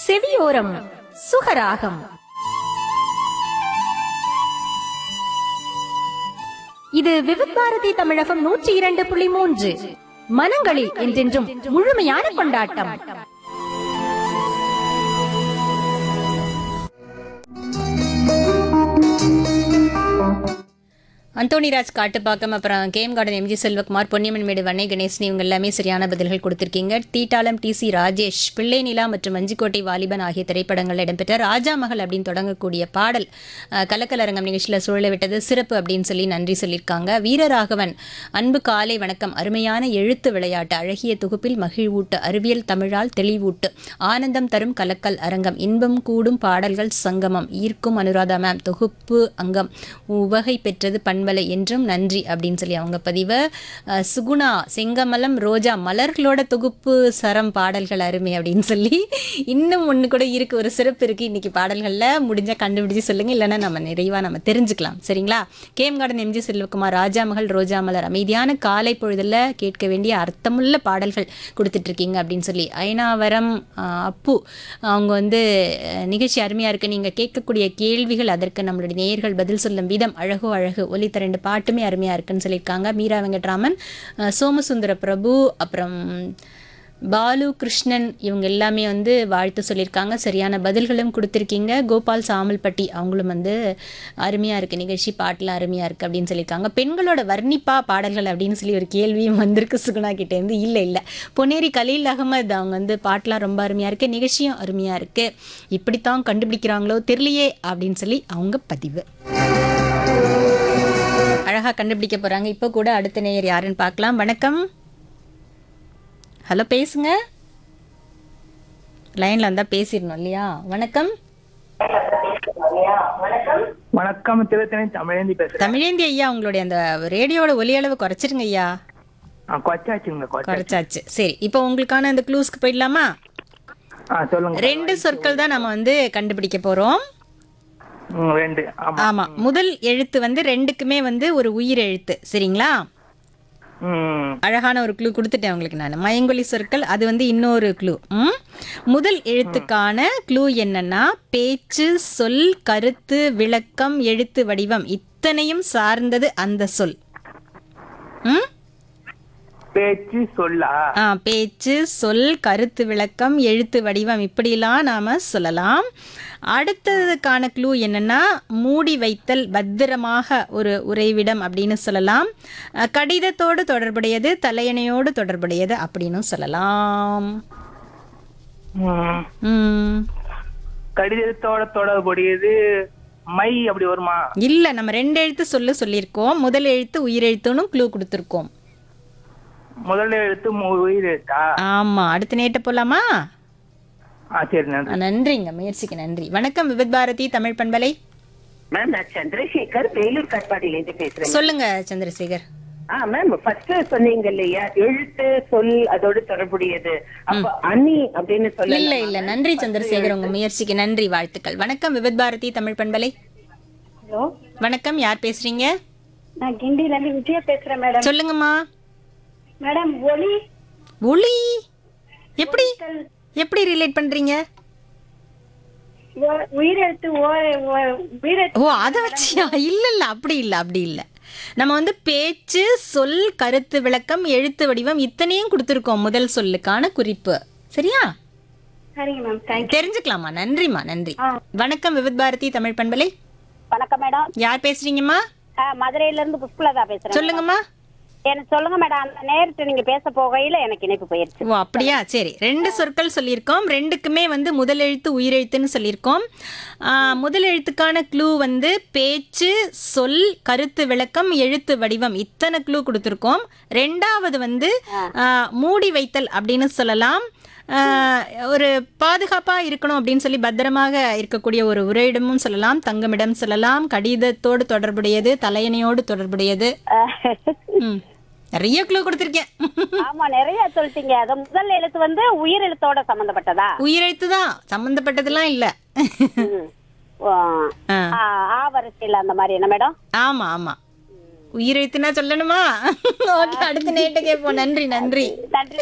செவியோரம் சுகராகம் இது விவித் பாரதி தமிழகம் நூற்றி இரண்டு புள்ளி மூன்று மனங்களில் என்றென்றும் முழுமையான கொண்டாட்டம் அந்தோணிராஜ் காட்டுப்பாக்கம் அப்புறம் game garden MG Selvakumar Ponniamman Medu Vannai Ganesan இவங்க எல்லாமே சரியான பதில்கள் கொடுத்திருக்கீங்க தீட்டாளம் டி சி ராஜேஷ் பிள்ளை நிலா மற்றும் மஞ்சிக்கோட்டை வாலிபன் ஆகிய திரைப்படங்களில் இடம்பெற்ற ராஜா மகள் அப்படின்னு தொடங்கக்கூடிய பாடல் அஹ், கலக்கலரங்கம் நிகழ்ச்சியில் சுழல விட்டது சிறப்பு அப்படின்னு சொல்லி நன்றி சொல்லியிருக்காங்க வீரராகவன் அன்பு காலை வணக்கம் அருமையான எழுத்து விளையாட்டு அழகிய தொகுப்பில் மகிழ்வூட்டு அறிவியல் தமிழால் தெளிவூட்டு ஆனந்தம் தரும் கலக்கல் அரங்கம் இன்பம் கூடும் பாடல்கள் சங்கமம் ஈர்க்கும் அனுராதா மேம் தொகுப்பு அங்கம் உவகை பெற்றது பண்பலை என்றும் நன்றி அப்படின்னு சொல்லி அவங்க பதிவு அஹ், சுகுணா செங்கமலம் ரோஜா மலர்களோட தொகுப்பு சரம் பாடல்கள் அருமை அப்படின்னு சொல்லி இன்னும் ஒன்று கூட இருக்கு ஒரு சிறப்பு இருக்கு இன்னைக்கு பாடல்களில் முடிஞ்சா கண்டுபிடிச்சு சொல்லுங்க இல்லைன்னா நம்ம நிறைவா நம்ம தெரிஞ்சுக்கலாம் சரிங்களா game garden MG Selvakumar Raja மகள் ரோஜா மலர் அமைதியான காலை பொழுதுல கேட்க வேண்டிய அர்த்தமுள்ள பாடல்கள் கொடுத்துட்டு இருக்கீங்க அப்படின்னு சொல்லி ஐநாவரம் ஆஹ், அப்பு அவங்க வந்து அஹ், நிகழ்ச்சி அருமையா இருக்கு நீங்க கேட்கக்கூடிய கேள்விகள் அதற்கு நம்மளுடைய நேயர்கள் பதில் சொல்லும் விதம் அழகோ அழகு ஒலித்த ரெண்டு பாட்டுமே அருமையா இருக்குன்னு சொல்லியிருக்காங்க மீரா வெங்கட்ராமன் அஹ், சோமசுந்தர பிரபு அப்புறம் பாலு கிருஷ்ணன் இவங்க எல்லாமே வந்து வாழ்த்து சொல்லியிருக்காங்க சரியான பதில்களும் கொடுத்துருக்கீங்க கோபால் சாமல்பட்டி அவங்களும் வந்து அருமையாக இருக்குது நிகழ்ச்சி பாட்டெலாம் அருமையாக இருக்குது அப்படின்னு சொல்லியிருக்காங்க பெண்களோட வர்ணிப்பா பாடல்கள் அப்படின்னு சொல்லி ஒரு கேள்வியும் வந்திருக்கு சுகுணா கிட்டேருந்து இல்லை இல்லை பொன்னேரி கலீல் அகமது அவங்க வந்து பாட்டெலாம் ரொம்ப அருமையாக இருக்குது நிகழ்ச்சியும் அருமையாக இருக்குது இப்படித்தான் கண்டுபிடிக்கிறாங்களோ தெரியலையே அப்படின்னு சொல்லி அவங்க பதிவு அழகாக கண்டுபிடிக்க போகிறாங்க இப்போ கூட அடுத்த நேயர் யாருன்னு பார்க்கலாம் வணக்கம் ஹலோ பேசுங்க லைனில் வந்தால் பேசிடணும் இல்லையா வணக்கம் வணக்கம் திருத்தணி தமிழேந்தி பேசுறேன் தமிழேந்தி ஐயா உங்களுடைய அந்த ரேடியோட ஒலி அளவு குறைச்சிருங்க ஐயா ஆ, கொச்சாச்சுங்க கொச்சா குறைச்சாச்சு சரி இப்போ உங்களுக்கான அந்த க்ளூஸ்க்கு போயிடலாமா ஆ சொல்லுங்க ரெண்டு சொற்கள் தான் நம்ம வந்து கண்டுபிடிக்க போகிறோம் ம், ரெண்டு ஆமா ஆமாம் முதல் எழுத்து வந்து ரெண்டுக்குமே வந்து ஒரு உயிர் எழுத்து சரிங்களா ம் அழகான ஒரு க்ளூ கொடுத்துட்டேன் உங்களுக்கு நான் மயங்கொலி சொற்கள் அது வந்து இன்னொரு க்ளூ ம் முதல் எழுத்துக்கான க்ளூ என்னன்னா பேச்சு சொல் கருத்து விளக்கம் எழுத்து வடிவம் இத்தனையும் சார்ந்தது அந்த சொல் ம் பேச்சு சொல்லா ஆ பேச்சு சொல் கருத்து விளக்கம் எழுத்து வடிவம் இப்படிலாம் நாம சொல்லலாம் அடுத்ததுக்கான க்ளூ என்னன்னா மூடி வைத்தல் பத்திரமாக ஒரு உறைவிடம் அப்படின்னு சொல்லலாம் அஹ், கடிதத்தோடு தொடர்புடையது தலையணையோடு தொடர்புடையது அப்படின்னு சொல்லலாம் ம், ம், கடிதத்தோட தொடர்புடையது மை அப்படி வருமா இல்ல நம்ம ரெண்டு எழுத்து சொல்லு சொல்லியிருக்கோம் முதல் எழுத்து உயிரெழுத்துன்னு க்ளூ கொடுத்துருக்கோம் முதல் எழுத்து மு- உயிர் எழுத்தா ஆமா அடுத்த நேட்ட போலாமா ஆ சரி நன்றி ஆ, நன்றிங்க முயற்சிக்கு நன்றி வணக்கம் விபத் பாரதி தமிழ் பண்பலை மேம் நான் சந்திரசேகர் வேலூர் காட்பாடியில இருந்து பேசுறேன் சொல்லுங்க சந்திரசேகர் ஆ மேம் ஃபர்ஸ்ட் சொன்னீங்க இல்லையா எழுத்து சொல் அதோட தொடர்புடையது அப்ப அணி அப்படின்னு சொல்ல இல்ல இல்ல நன்றி சந்திரசேகர் உங்க முயற்சிக்கு நன்றி வாழ்த்துக்கள் வணக்கம் விபத் பாரதி தமிழ் பண்பலை ஹலோ வணக்கம் யார் பேசுறீங்க நான் கிண்டில இருந்து விஜயா பேசுறேன் மேடம் சொல்லுங்கம்மா மேடம் ஒளி ஒளி எப்படி எப்படி ரிலேட் பண்றீங்க ஒ- உயிரெழுத்து ஓ- ஓ- உயிரெழுத்து ஓ அதை வச்சியா இல்ல இல்ல அப்படி இல்ல அப்படி இல்ல நம்ம வந்து பேச்சு சொல் கருத்து விளக்கம் எழுத்து வடிவம் இத்தனையும் கொடுத்துருக்கோம் முதல் சொல்லுக்கான குறிப்பு சரியா சரிங்க மேம் தேங்க்யூ தெரிஞ்சுக்கலாமா நன்றிம்மா நன்றி வணக்கம் விவித் பாரதி தமிழ் பண்பலை வணக்கம் மேடம் யார் பேசுறீங்கம்மா ஆ, மதுரையில இருந்து புஷ்பலதா பேசுறேன் சொல்லுங்கம்மா எனக்கு சொல்லுங்க மேடம் அந்த நேரத்து நீங்க பேச போகையில எனக்கு இணைப்பு போயிருச்சு ஓ அப்படியா சரி ரெண்டு சொற்கள் சொல்லியிருக்கோம் ரெண்டுக்குமே வந்து முதல் எழுத்து உயிரெழுத்துன்னு சொல்லியிருக்கோம் ஆ, முதல் எழுத்துக்கான க்ளூ வந்து பேச்சு சொல் கருத்து விளக்கம் எழுத்து வடிவம் இத்தனை க்ளூ கொடுத்துருக்கோம் ரெண்டாவது வந்து ஆ, மூடி வைத்தல் அப்படின்னு சொல்லலாம் ஆ, ஒரு பாதுகாப்பாக இருக்கணும் அப்படின்னு சொல்லி பத்திரமாக இருக்கக்கூடிய ஒரு உரையிடமும் சொல்லலாம் தங்குமிடம் சொல்லலாம் கடிதத்தோடு தொடர்புடையது தலையணையோடு தொடர்புடையது ம் நிறைய க்ளூ கொடுத்துருக்கேன் ஆமா நிறைய சொல்லிட்டீங்க அது முதல் எழுத்து வந்து உயிர் எழுத்தோட சம்பந்தப்பட்டதா உயிரெழுத்து தான் சம்மந்தப்பட்டதெல்லாம் இல்லை ம். ஓ, ஆ. ஆ, ஆ வரிசையில் அந்த மாதிரி என்ன மேடம் ஆமா ஆமா உயிரெழுத்துனா சொல்லணுமா ஓகே அடுத்த நேட்டு கேட்போம் நன்றி நன்றி நன்றி